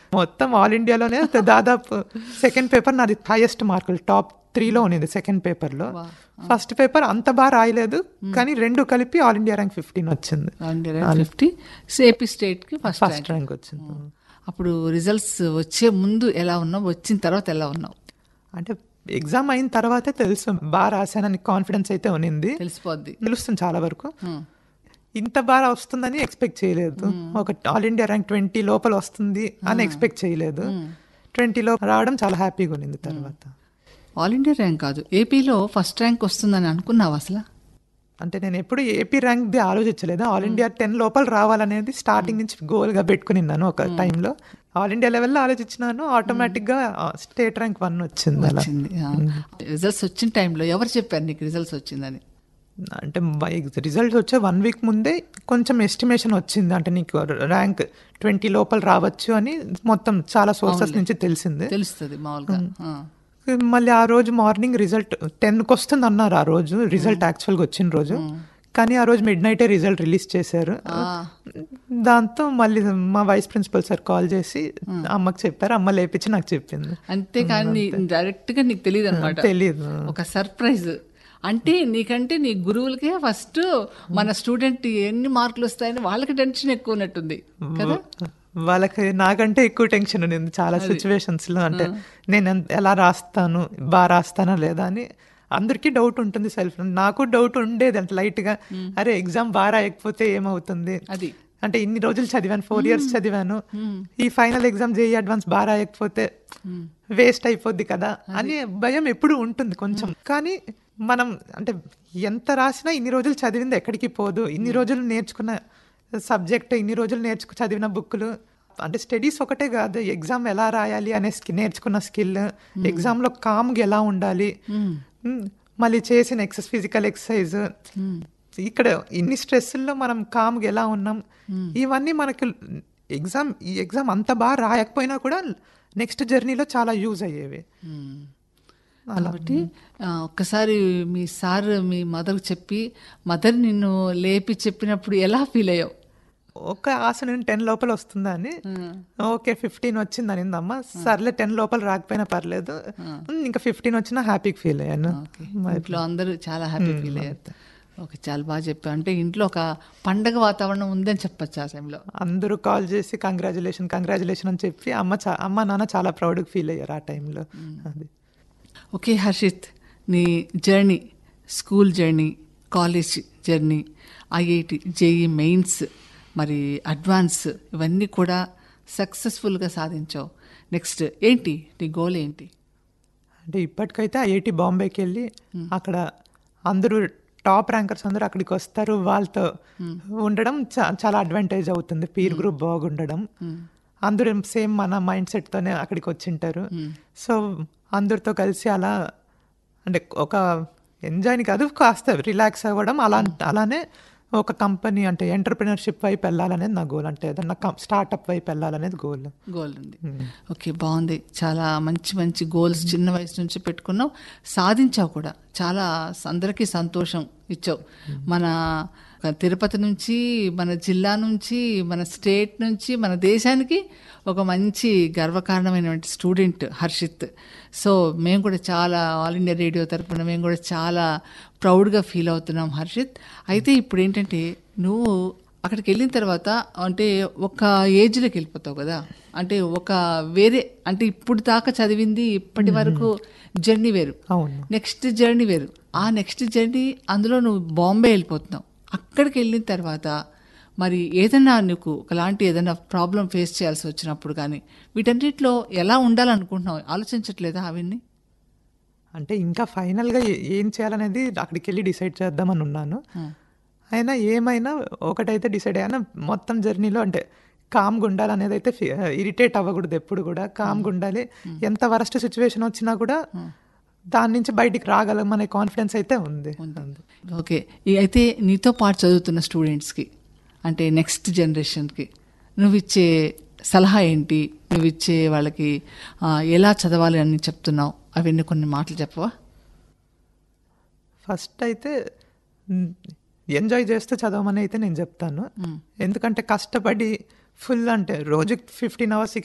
మొత్తం ఆల్ ఇండియాలోనే దాదాపు సెకండ్ పేపర్ నాది హైయెస్ట్ మార్కులు టాప్ త్రీలో ఉన్నది సెకండ్ పేపర్లో Wow. ఫస్ట్ పేపర్ అంత బాగా రాయలేదు కానీ రెండు కలిపి ఆల్ ఇండియా ర్యాంక్ ఫిఫ్టీన్ వచ్చింది ఫిఫ్టీ ఏపీ స్టేట్కి ఫస్ట్ ఫస్ట్ ర్యాంక్ వచ్చింది అప్పుడు రిజల్ట్స్ వచ్చే ముందు ఎలా ఉన్నావు వచ్చిన తర్వాత ఎలా ఉన్నావు అంటే ఎగ్జామ్ అయిన తర్వాతే తెలుసు బాగా రాశానని కాన్ఫిడెన్స్ అయితే ఉన్నింది తెలిసిపోద్ది తెలుస్తుంది చాలా వరకు Hmm. ఇంత బాగా వస్తుందని ఎక్స్పెక్ట్ చేయలేదు ఒక ఆల్ ఇండియా ర్యాంక్ ట్వంటీ లోపల వస్తుంది అని ఎక్స్పెక్ట్ చేయలేదు ట్వంటీ లోపల రావడం చాలా హ్యాపీగా ఉన్నింది తర్వాత ఆల్ ఇండియా ర్యాంక్ కాదు ఏపీలో ఫస్ట్ ర్యాంక్ వస్తుందని అనుకున్నావు అసలు అంటే నేను ఎప్పుడు ఏపీ ర్యాంక్ ది ఆలోచించలేదు ఆల్ ఇండియా టెన్ లోపల రావాలనేది స్టార్టింగ్ నుంచి గోల్ గా పెట్టుకుని ఉన్నాను ఒక టైంలో ఆల్ ఇండియా లెవెల్లో ఆలోచించినాను ఆటోమేటిక్ గా స్టేట్ ర్యాంక్ వన్ వచ్చింది అలా వచ్చింది రిజల్ట్స్ వచ్చిన టైంలో ఎవరు చెప్పారు నీకు రిజల్ట్స్ వచ్చిందని అంటే రిజల్ట్స్ వచ్చే వన్ వీక్ ముందే కొంచెం ఎస్టిమేషన్ వచ్చింది అంటే నీకు ర్యాంక్ ట్వంటీ లోపల రావచ్చు అని మొత్తం చాలా సోర్సెస్ నుంచి తెలిసింది తెలుస్తుంది మామూలుగా ఆ. మళ్ళీ ఆ రోజు మార్నింగ్ రిజల్ట్ టెన్కి వస్తుంది అన్నారు ఆ రోజు రిజల్ట్ యాక్చువల్గా వచ్చిన రోజు కానీ ఆ రోజు మిడ్ నైటే రిజల్ట్ రిలీజ్ చేశారు ఆ. దాంతో మళ్ళీ మా వైస్ ప్రిన్సిపల్ సార్ కాల్ చేసి అమ్మకి చెప్పారు అమ్మ లేపించి నాకు చెప్పింది అంతేకాని డైరెక్ట్ గా నీకు తెలియదు అనమాట తెలియదు ఒక సర్ప్రైజ్ అంటే నీకంటే నీ గురువులకే ఫస్ట్ మన స్టూడెంట్ ఎన్ని మార్కులు వస్తాయని వాళ్ళకి టెన్షన్ ఎక్కువ ఉన్నట్టుంది కదా వాళ్ళకి నాకంటే ఎక్కువ టెన్షన్ ఉంది చాలా సిచ్యువేషన్స్ లో అంటే నేను ఎంత- ఎలా రాస్తాను బాగా రాస్తానా లేదా అని అందరికీ డౌట్ ఉంటుంది సెల్ఫ్ నాకు డౌట్ ఉండేది అంటే లైట్ గా అరే ఎగ్జామ్ బాగా రాయకపోతే ఏమవుతుంది అది అంటే ఇన్ని రోజులు చదివాను ఫోర్ ఇయర్స్ చదివాను ఈ ఫైనల్ ఎగ్జామ్ జేఈ అడ్వాన్స్ బాగా రాయకపోతే వేస్ట్ అయిపోద్ది కదా అని భయం ఎప్పుడు ఉంటుంది కొంచెం కానీ మనం అంటే ఎంత రాసినా ఇన్ని రోజులు చదివింది ఎక్కడికి పోదు ఇన్ని రోజులు నేర్చుకున్న సబ్జెక్ట్ ఇన్ని రోజులు నేర్చుకు చదివిన బుక్లు అంటే స్టడీస్ ఒకటే కాదు ఎగ్జామ్ ఎలా రాయాలి అనే స్కి నేర్చుకున్న స్కిల్ ఎగ్జామ్లో కామ్గా ఎలా ఉండాలి మ్, మళ్ళీ చేసిన ఎక్సర్సైజ్ ఫిజికల్ ఎక్సర్సైజ్ ఇక్కడ ఇన్ని స్ట్రెస్ల్లో మనం కామ్గా ఎలా ఉన్నాం ఇవన్నీ మనకి ఎగ్జామ్ ఈ ఎగ్జామ్ అంత బాగా రాయకపోయినా కూడా నెక్స్ట్ జర్నీలో చాలా యూజ్ అయ్యేవి కాబట్టి ఆ, ఒక్కసారి మీ సార్ మీ మదర్ చెప్పి మదర్ నిన్ను లేపి చెప్పినప్పుడు ఎలా ఫీల్ అయ్యావు ఒక ఆశ నేను టెన్ లోపల వస్తుందా అని ఓకే ఫిఫ్టీన్ వచ్చింది అనింది అమ్మ సర్లే టెన్ లోపల రాకపోయినా పర్లేదు ఇంకా ఫిఫ్టీన్ వచ్చినా హ్యాపీగా ఫీల్ అయ్యాను ఇంట్లో అందరూ చాలా హ్యాపీ ఫీల్ అయ్యారు ఓకే చాలా బాగా చెప్పావు అంటే ఇంట్లో ఒక పండగ వాతావరణం ఉందని చెప్పచ్చు ఆ టైంలో అందరూ కాల్ చేసి కంగ్రాచులేషన్ కంగ్రాచులేషన్ అని చెప్పి అమ్మ చా- అమ్మ నాన్న చాలా ప్రౌడ్గా ఫీల్ అయ్యారు ఆ టైంలో అది ఓకే హర్షిత్ నీ journey school journey college journey I I T J E mains మరి అడ్వాన్స్ ఇవన్నీ కూడా సక్సెస్ఫుల్గా సాధించావు నెక్స్ట్ ఏంటి నీ గోల్ ఏంటి అంటే ఇప్పటికైతే ఐఐటి బాంబేకి వెళ్ళి అక్కడ అందరూ టాప్ ర్యాంకర్స్ అందరూ అక్కడికి వస్తారు వాళ్ళతో ఉండడం చా- చాలా అడ్వాంటేజ్ అవుతుంది పీర్ గ్రూప్ బాగుండడం అందరూ సేమ్ మన మైండ్ సెట్తోనే అక్కడికి వచ్చింటారు సో అందరితో కలిసి అలా అంటే ఒక ఎంజాయ్ని కాదు కాస్త రిలాక్స్ అవ్వడం అలా అలానే ఒక కంపెనీ అంటే ఎంటర్ప్రినర్షిప్ వైపు వెళ్ళాలనేది నా గోల్ అంటే ఏదన్నా స్టార్ట్అప్ వైపు వెళ్ళాలనేది గోల్ గోల్ ఉంది ఓకే బాగుంది చాలా మంచి మంచి గోల్స్ చిన్న వయసు నుంచి పెట్టుకున్నావు సాధించావు కూడా చాలా అందరికీ సంతోషం ఇచ్చావు మన తిరుపతి నుంచి మన జిల్లా నుంచి మన స్టేట్ నుంచి మన దేశానికి ఒక మంచి గర్వకారణమైనటువంటి స్టూడెంట్ హర్షిత్ సో మేము కూడా చాలా ఆల్ ఇండియా రేడియో తరపున మేము కూడా చాలా ప్రౌడ్గా ఫీల్ అవుతున్నాం హర్షిత్ అయితే ఇప్పుడు ఏంటంటే నువ్వు అక్కడికి వెళ్ళిన తర్వాత అంటే ఒక ఏజ్లోకి వెళ్ళిపోతావు కదా అంటే ఒక వేరే అంటే ఇప్పుడు దాకా చదివింది ఇప్పటి వరకు జర్నీ వేరు అవును నెక్స్ట్ జర్నీ వేరు ఆ నెక్స్ట్ జర్నీ అందులో నువ్వు బాంబే వెళ్ళిపోతున్నావు అక్కడికి వెళ్ళిన తర్వాత మరి ఏదైనా నీకు ఒకలాంటి ఏదైనా ప్రాబ్లం ఫేస్ చేయాల్సి వచ్చినప్పుడు కానీ వీటన్నిటిలో ఎలా ఉండాలనుకుంటున్నావు ఆలోచించట్లేదా అవన్నీ అంటే ఇంకా ఫైనల్గా ఏ- ఏం చేయాలనేది అక్కడికి వెళ్ళి డిసైడ్ చేద్దామని ఉన్నాను అయినా ఏమైనా ఒకటైతే డిసైడ్ అయ్యాను మొత్తం జర్నీలో అంటే కామ్గా ఉండాలనేది అయితే ఇరిటేట్ అవ్వకూడదు ఎప్పుడు కూడా కామ్గా ఉండాలి ఎంత వరస్ట్ సిచ్యువేషన్ వచ్చినా కూడా దాని నుంచి బయటికి రాగలం అనే కాన్ఫిడెన్స్ అయితే ఉంది అంతే. ఓకే ఈ- అయితే నీతో పాటు చదువుతున్న స్టూడెంట్స్కి అంటే నెక్స్ట్ జనరేషన్కి నువ్వు ఇచ్చే సలహా ఏంటి నువ్వు ఇచ్చే వాళ్ళకి ఆ, ఎలా చదవాలి అని చెప్తున్నావు అవన్నీ కొన్ని మాటలు చెప్పవా ఫస్ట్ అయితే ఎంజాయ్ చేస్తూ చదవమని అయితే నేను చెప్తాను ఎందుకంటే కష్టపడి ఫుల్ అంటే రోజుకి ఫిఫ్టీన్ అవర్స్